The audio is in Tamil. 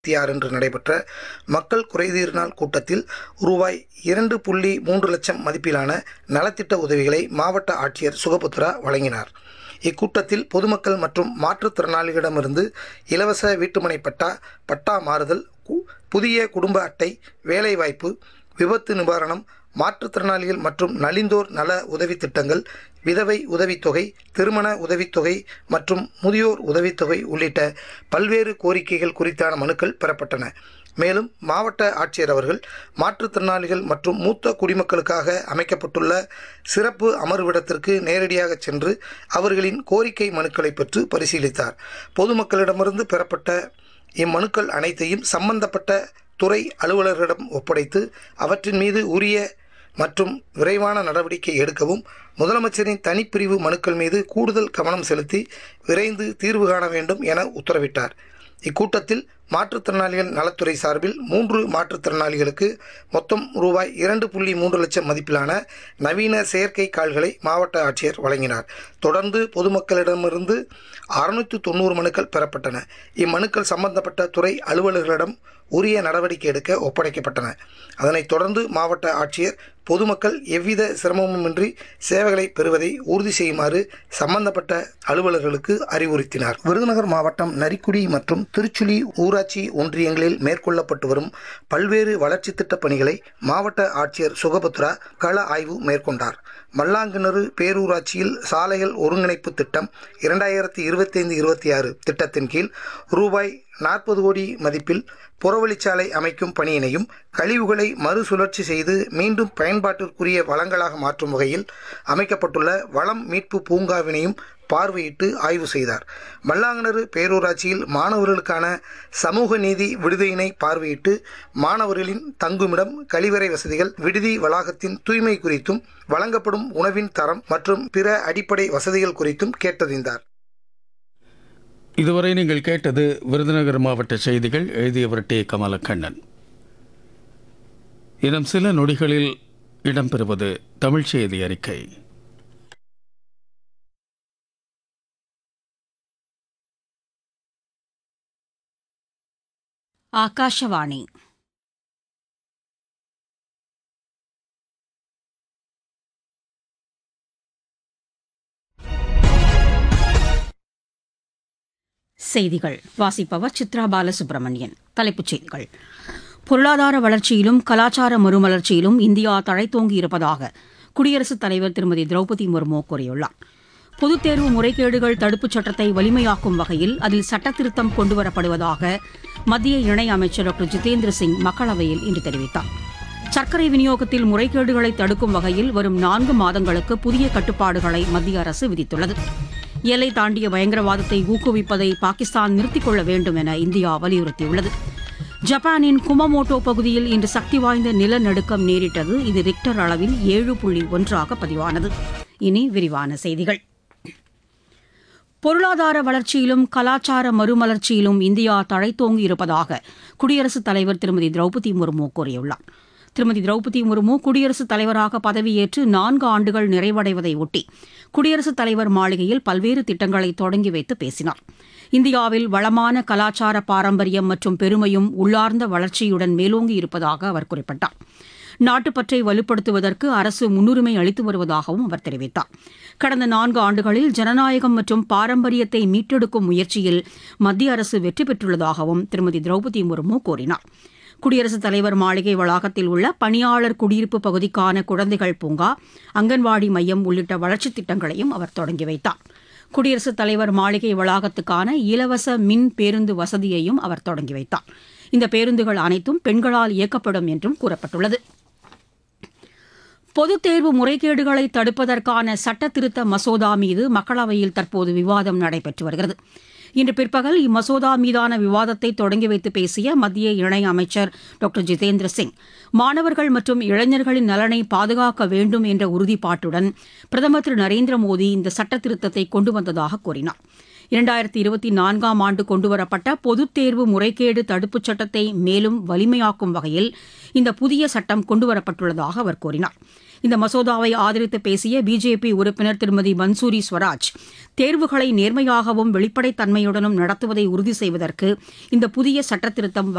இருபத்தி ஆறு அன்று நடைபெற்ற மக்கள் குறைதீர் நாள் கூட்டத்தில் ரூபாய் இரண்டு புள்ளி மூன்று லட்சம் மதிப்பிலான நலத்திட்ட உதவிகளை மாவட்ட ஆட்சியர் சுகபுத்ரா வழங்கினார் இக்கூட்டத்தில் பொதுமக்கள் மற்றும் மாற்றுத்திறனாளிகளிடமிருந்து இலவச வீட்டுமனை பட்டா பட்டா மாறுதல் கு- புதிய குடும்ப அட்டை வேலைவாய்ப்பு விபத்து நிவாரணம் மாற்றுத்திறனாளிகள் மற்றும் நலிந்தோர் நல உதவித் திட்டங்கள் விதவை உதவித்தொகை திருமண உதவித்தொகை மற்றும் முதியோர் உதவித்தொகை உள்ளிட்ட பல்வேறு கோரிக்கைகள் குறித்தான மனுக்கள் பெறப்பட்டன மேலும் மாவட்ட ஆட்சியர் அவர்கள் மாற்றுத்திறனாளிகள் மற்றும் மூத்த குடிமக்களுக்காக அமைக்கப்பட்டுள்ள சிறப்பு அமர்விடத்திற்கு நேரடியாக சென்று அவர்களின் கோரிக்கை மனுக்களை பெற்று பரிசீலித்தார் பொதுமக்களிடமிருந்து பெறப்பட்ட இம்மனுக்கள் அனைத்தையும் சம்பந்தப்பட்ட துறை அலுவலர்களிடம் ஒப்படைத்து அவற்றின் மீது உரிய மற்றும் விரைவான நடவடிக்கை எடுக்கவும் முதலமைச்சரின் தனிப்பிரிவு மனுக்கள் மீது கூடுதல் கவனம் செலுத்தி விரைந்து தீர்வு காண வேண்டும் என உத்தரவிட்டார் இக்கூட்டத்தில் மாற்றுத்திறனாளிகள் நலத்துறை சார்பில் மூன்று மாற்றுத்திறனாளிகளுக்கு மொத்தம் ரூபாய் இரண்டு புள்ளி மூன்று லட்சம் மதிப்பிலான நவீன செயற்கை கால்களை மாவட்ட ஆட்சியர் வழங்கினார் தொடர்ந்து பொதுமக்களிடமிருந்து அறுநூற்று தொண்ணூறு மனுக்கள் பெறப்பட்டன இம்மனுக்கள் சம்பந்தப்பட்ட துறை அலுவலர்களிடம் உரிய நடவடிக்கை எடுக்க ஒப்படைக்கப்பட்டன அதனைத் தொடர்ந்து மாவட்ட ஆட்சியர் பொதுமக்கள் எவ்வித சிரமமுமின்றி சேவைகளை பெறுவதை உறுதி செய்யுமாறு சம்பந்தப்பட்ட அலுவலர்களுக்கு அறிவுறுத்தினார் விருதுநகர் மாவட்டம் நரிக்குடி மற்றும் திருச்சுழி ஊராட்சி ஒன்றியங்களில் மேற்கொள்ளப்பட்டு வரும் பல்வேறு வளர்ச்சித் திட்டப் பணிகளை மாவட்ட ஆட்சியர் சுகபத்ரா கள ஆய்வு மேற்கொண்டார் மல்லாங்கிணறு பேரூராட்சியில் சாலைகள் ஒருங்கிணைப்பு திட்டம் இரண்டாயிரத்தி இருபத்தைந்து இருபத்தி ஆறு திட்டத்தின் கீழ் ரூபாய் நாற்பது கோடி மதிப்பில் புறவழிச்சாலை அமைக்கும் பணியினையும் கழிவுகளை மறுசுழற்சி செய்து மீண்டும் பயன்பாட்டிற்குரிய வளங்களாக மாற்றும் வகையில் அமைக்கப்பட்டுள்ள வளம் மீட்பு பூங்காவினையும் பார்வையிட்டு ஆய்வு செய்தார் மல்லாங்கணறு பேரூராட்சியில் மாணவர்களுக்கான சமூக நீதி விடுதியினை பார்வையிட்டு மாணவர்களின் தங்குமிடம் கழிவறை வசதிகள் விடுதி வளாகத்தின் தூய்மை குறித்தும் வழங்கப்படும் உணவின் தரம் மற்றும் பிற அடிப்படை வசதிகள் குறித்தும் கேட்டறிந்தார் இதுவரை நீங்கள் கேட்டது விருதுநகர் மாவட்ட செய்திகள் எழுதியவர் டி கமலக்கண்ணன் இன்னும் சில நொடிகளில் இடம்பெறுவது தமிழ் செய்தி அறிக்கை ಆಕಾಶವಾಣಿ செய்திகள் வாசிப்பவர் சித்ரா பாலசுப்ரமணியன் தலைப்புச் செய்திகள் பொருளாதார வளர்ச்சியிலும் கலாச்சார மறுமலர்ச்சியிலும் இந்தியா தழைத்தோங்கி இருப்பதாக குடியரசுத் தலைவர் திருமதி திரௌபதி முர்மு கூறியுள்ளார் பொதுத் தேர்வு முறைகேடுகள் தடுப்புச் சட்டத்தை வலிமையாக்கும் வகையில் அதில் சட்டத்திருத்தம் கொண்டுவரப்படுவதாக மத்திய இணை அமைச்சர் டாக்டர் ஜிதேந்திர சிங் மக்களவையில் இன்று தெரிவித்தார் சர்க்கரை விநியோகத்தில் முறைகேடுகளை தடுக்கும் வகையில் வரும் நான்கு மாதங்களுக்கு புதிய கட்டுப்பாடுகளை மத்திய அரசு விதித்துள்ளது எல்லை தாண்டிய பயங்கரவாதத்தை ஊக்குவிப்பதை பாகிஸ்தான் நிறுத்திக் கொள்ள வேண்டும் என இந்தியா வலியுறுத்தியுள்ளது ஜப்பானின் குமமோட்டோ பகுதியில் இன்று சக்தி வாய்ந்த நிலநடுக்கம் நேரிட்டது இது ரிக்டர் அளவில் ஏழு புள்ளி ஒன்றாக பதிவானது இனி விரிவான செய்திகள் பொருளாதார வளர்ச்சியிலும் கலாச்சார மறுமலர்ச்சியிலும் இந்தியா தழைத்தோங்கி இருப்பதாக குடியரசுத் தலைவர் திருமதி திரௌபதி முர்மு கூறியுள்ளார் திருமதி திரௌபதி முர்மு குடியரசுத் தலைவராக பதவியேற்று நான்கு ஆண்டுகள் நிறைவடைவதை ஒட்டி குடியரசுத் தலைவர் மாளிகையில் பல்வேறு திட்டங்களை தொடங்கி வைத்து பேசினார் இந்தியாவில் வளமான கலாச்சார பாரம்பரியம் மற்றும் பெருமையும் உள்ளார்ந்த வளர்ச்சியுடன் மேலோங்கி இருப்பதாக அவர் குறிப்பிட்டார் நாட்டுப்பற்றை வலுப்படுத்துவதற்கு அரசு முன்னுரிமை அளித்து வருவதாகவும் அவர் தெரிவித்தார் கடந்த நான்கு ஆண்டுகளில் ஜனநாயகம் மற்றும் பாரம்பரியத்தை மீட்டெடுக்கும் முயற்சியில் மத்திய அரசு வெற்றி பெற்றுள்ளதாகவும் திருமதி திரௌபதி முர்மு கூறினார் குடியரசுத் தலைவர் மாளிகை வளாகத்தில் உள்ள பணியாளர் குடியிருப்பு பகுதிக்கான குழந்தைகள் பூங்கா அங்கன்வாடி மையம் உள்ளிட்ட வளர்ச்சித் திட்டங்களையும் அவர் தொடங்கி வைத்தார் குடியரசுத் தலைவர் மாளிகை வளாகத்துக்கான இலவச மின் பேருந்து வசதியையும் அவர் தொடங்கி வைத்தார் இந்த பேருந்துகள் அனைத்தும் பெண்களால் இயக்கப்படும் என்றும் கூறப்பட்டுள்ளது பொதுத் தேர்வு முறைகேடுகளை தடுப்பதற்கான சட்ட திருத்த மசோதா மீது மக்களவையில் தற்போது விவாதம் நடைபெற்று வருகிறது இன்று பிற்பகல் இம்மசோதா மீதான விவாதத்தை தொடங்கி வைத்து பேசிய மத்திய இணை அமைச்சர் டாக்டர் ஜிதேந்திர சிங் மாணவர்கள் மற்றும் இளைஞர்களின் நலனை பாதுகாக்க வேண்டும் என்ற உறுதிப்பாட்டுடன் பிரதமர் திரு நரேந்திர மோடி இந்த சட்ட திருத்தத்தை கொண்டு வந்ததாக கூறினார் இரண்டாயிரத்தி இருபத்தி நான்காம் ஆண்டு கொண்டுவரப்பட்ட பொதுத் தேர்வு முறைகேடு தடுப்புச் சட்டத்தை மேலும் வலிமையாக்கும் வகையில் இந்த புதிய சட்டம் கொண்டுவரப்பட்டுள்ளதாக அவர் கூறினார் இந்த மசோதாவை ஆதரித்து பேசிய பிஜேபி உறுப்பினர் திருமதி மன்சூரி ஸ்வராஜ் தேர்வுகளை நேர்மையாகவும் வெளிப்படைத்தன்மையுடனும் நடத்துவதை உறுதி செய்வதற்கு இந்த புதிய சட்டத்திருத்தம்